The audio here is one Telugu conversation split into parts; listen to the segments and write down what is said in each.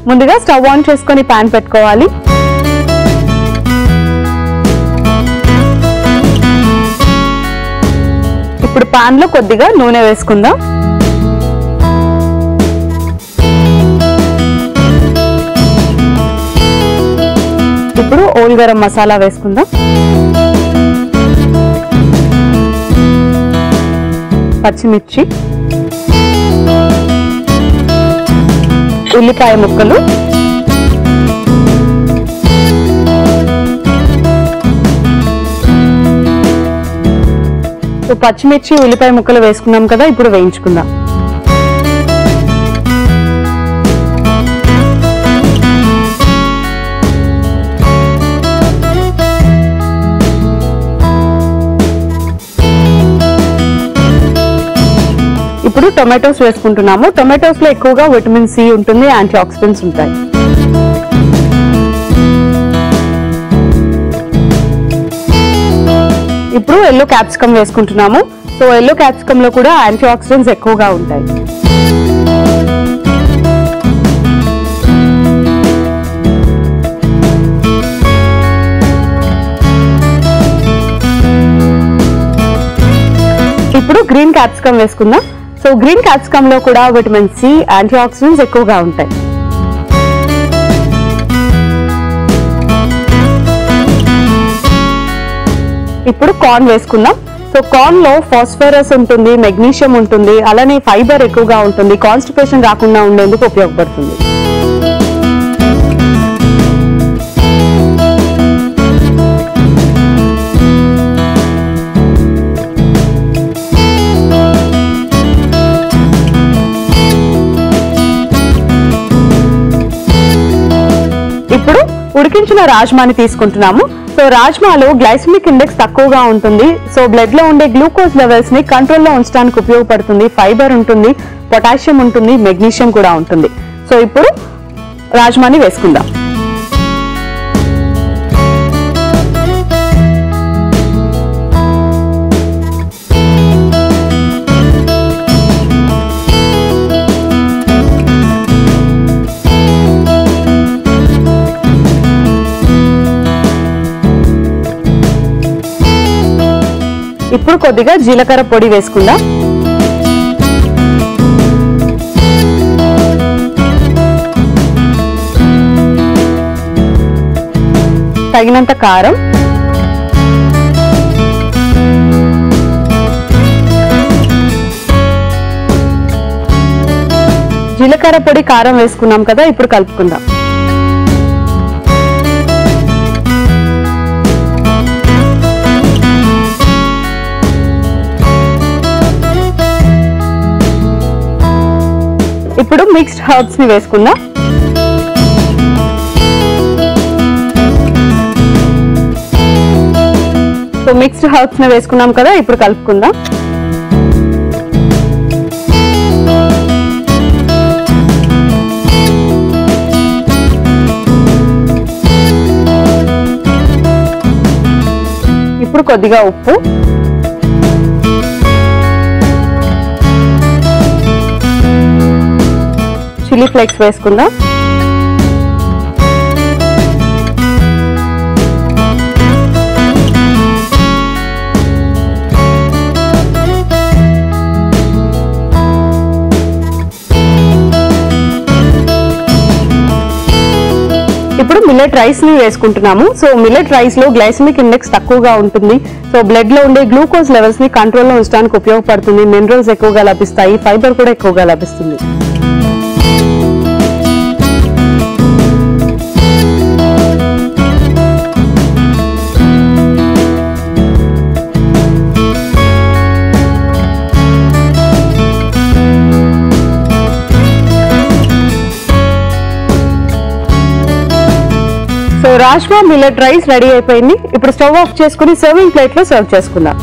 ముందుగా స్టవ్ ఆన్ చేసుకొని పాన్ పెట్టుకోవాలి ఇప్పుడు పాన్ లో కొద్దిగా నూనె వేసుకుందాం ఇప్పుడు ఓల్ గరం మసాలా వేసుకుందాం పచ్చిమిర్చి ఉల్లిపాయ ముక్కలు సో పచ్చిమిర్చి ఉల్లిపాయ ముక్కలు వేసుకున్నాం కదా ఇప్పుడు వేయించుకుందాం ఇప్పుడు టొమాటోస్ వేసుకుంటున్నాము టొమాటోస్ లో ఎక్కువగా విటమిన్ సి ఉంటుంది యాంటీ ఆక్సిడెంట్స్ ఉంటాయి ఇప్పుడు ఎల్లో క్యాప్సికమ్ వేసుకుంటున్నాము సో ఎల్లో క్యాప్సికమ్ లో కూడా యాంటీ ఆక్సిడెంట్స్ ఎక్కువగా ఉంటాయి ఇప్పుడు గ్రీన్ క్యాప్సికమ్ వేసుకుందాం సో గ్రీన్ క్యాప్సికమ్ లో కూడా విటమిన్ సి యాంటీ ఆక్సిడెంట్స్ ఎక్కువగా ఉంటాయి ఇప్పుడు కార్న్ వేసుకుందాం సో కార్న్ లో ఫాస్ఫరస్ ఉంటుంది మెగ్నీషియం ఉంటుంది అలానే ఫైబర్ ఎక్కువగా ఉంటుంది కాన్స్టిపేషన్ రాకుండా ఉండేందుకు ఉపయోగపడుతుంది ఇప్పుడు ఉడికించిన రాజ్మాని తీసుకుంటున్నాము సో రాజ్మాలో గ్లైసమిక్ ఇండెక్స్ తక్కువగా ఉంటుంది సో బ్లడ్ లో ఉండే గ్లూకోజ్ లెవెల్స్ ని కంట్రోల్లో ఉంచడానికి ఉపయోగపడుతుంది ఫైబర్ ఉంటుంది పొటాషియం ఉంటుంది మెగ్నీషియం కూడా ఉంటుంది సో ఇప్పుడు రాజ్మాని వేసుకుందాం ఇప్పుడు కొద్దిగా జీలకర్ర పొడి వేసుకుందాం తగినంత కారం జీలకర్ర పొడి కారం వేసుకున్నాం కదా ఇప్పుడు కలుపుకుందాం ఇప్పుడు మిక్స్డ్ హర్బ్స్ ని వేసుకుందాం సో మిక్స్డ్ హర్బ్స్ ని వేసుకున్నాం కదా ఇప్పుడు కలుపుకుందాం ఇప్పుడు కొద్దిగా ఉప్పు చిల్లీ ఫ్లేక్స్ వేసుకుందాం ఇప్పుడు మిల్లెట్ రైస్ ని వేసుకుంటున్నాము సో మిల్లెట్ రైస్ లో గ్లైసమిక్ ఇండెక్స్ తక్కువగా ఉంటుంది సో బ్లడ్ లో ఉండే గ్లూకోజ్ లెవెల్స్ ని కంట్రోల్లో ఉంచడానికి ఉపయోగపడుతుంది మినరల్స్ ఎక్కువగా లభిస్తాయి ఫైబర్ కూడా ఎక్కువగా లభిస్తుంది so rajma millet rice ready అయిపోయింది ఇప్పుడు స్టవ్ ఆఫ్ చేసుకుని సర్వింగ్ ప్లేట్ లో సర్వ్ చేసుకుందాం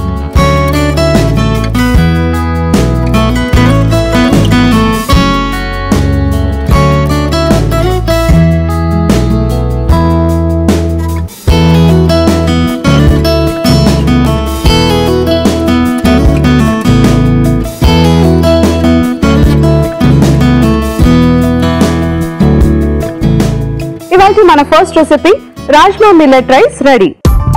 ఇవాళ మన first recipe rajma millet rice ready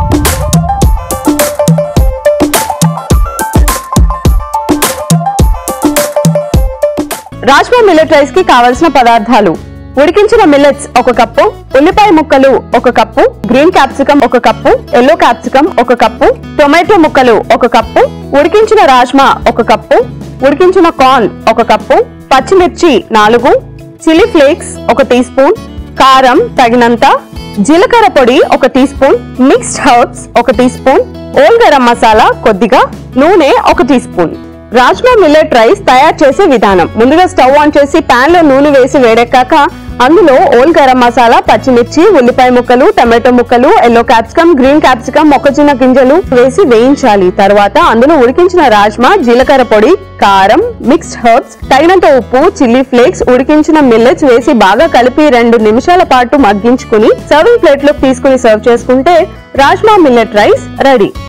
rajma millet rice కి కావలసిన పదార్థాలు ఉడికించిన మిల్లెట్స్ ఒక కప్పు ఉల్లిపాయ ముక్కలు ఒక కప్పు గ్రీన్ క్యాప్సికం ఒక కప్పు ఎల్లో క్యాప్సికం ఒక కప్పు టొమాటో ముక్కలు ఒక కప్పు ఉడికించిన రాజ్మా ఒక కప్పు ఉడికించిన కార్న్ ఒక కప్పు పచ్చిమిర్చి నాలుగు చిల్లీ ఫ్లేక్స్ ఒక టీ స్పూన్ కారం తగినంత జీలకర్ర పొడి ఒక టీ స్పూన్ మిక్స్డ్ హర్బ్స్ ఒక టీ స్పూన్ ఓల్ గరం మసాలా కొద్దిగా నూనె ఒక teaspoon rajma millet rice తయారు చేసే విధానం ముందుగా స్టవ్ ఆన్ చేసి పాన్ లో నూనె వేసి వేడెక్కాక అందులో ఓల్ గరం మసాలా పచ్చిమిర్చి ఉల్లిపాయ ముక్కలు టమాటో ముక్కలు ఎల్లో క్యాప్సికం గ్రీన్ క్యాప్సికం మొక్కజొన్న గింజలు వేసి వేయించాలి తర్వాత అందులో ఉడికించిన రాజ్మా జీలకర్ర పొడి కారం మిక్స్డ్ హర్బ్స్ తగినంత ఉప్పు చిల్లీ ఫ్లేక్స్ ఉడికించిన మిల్లెట్స్ వేసి బాగా కలిపి రెండు నిమిషాల పాటు మగ్గించుకుని సర్వింగ్ ప్లేట్ లోకి తీసుకుని సర్వ్ చేసుకుంటే రాజ్మా మిల్లెట్ రైస్ రెడీ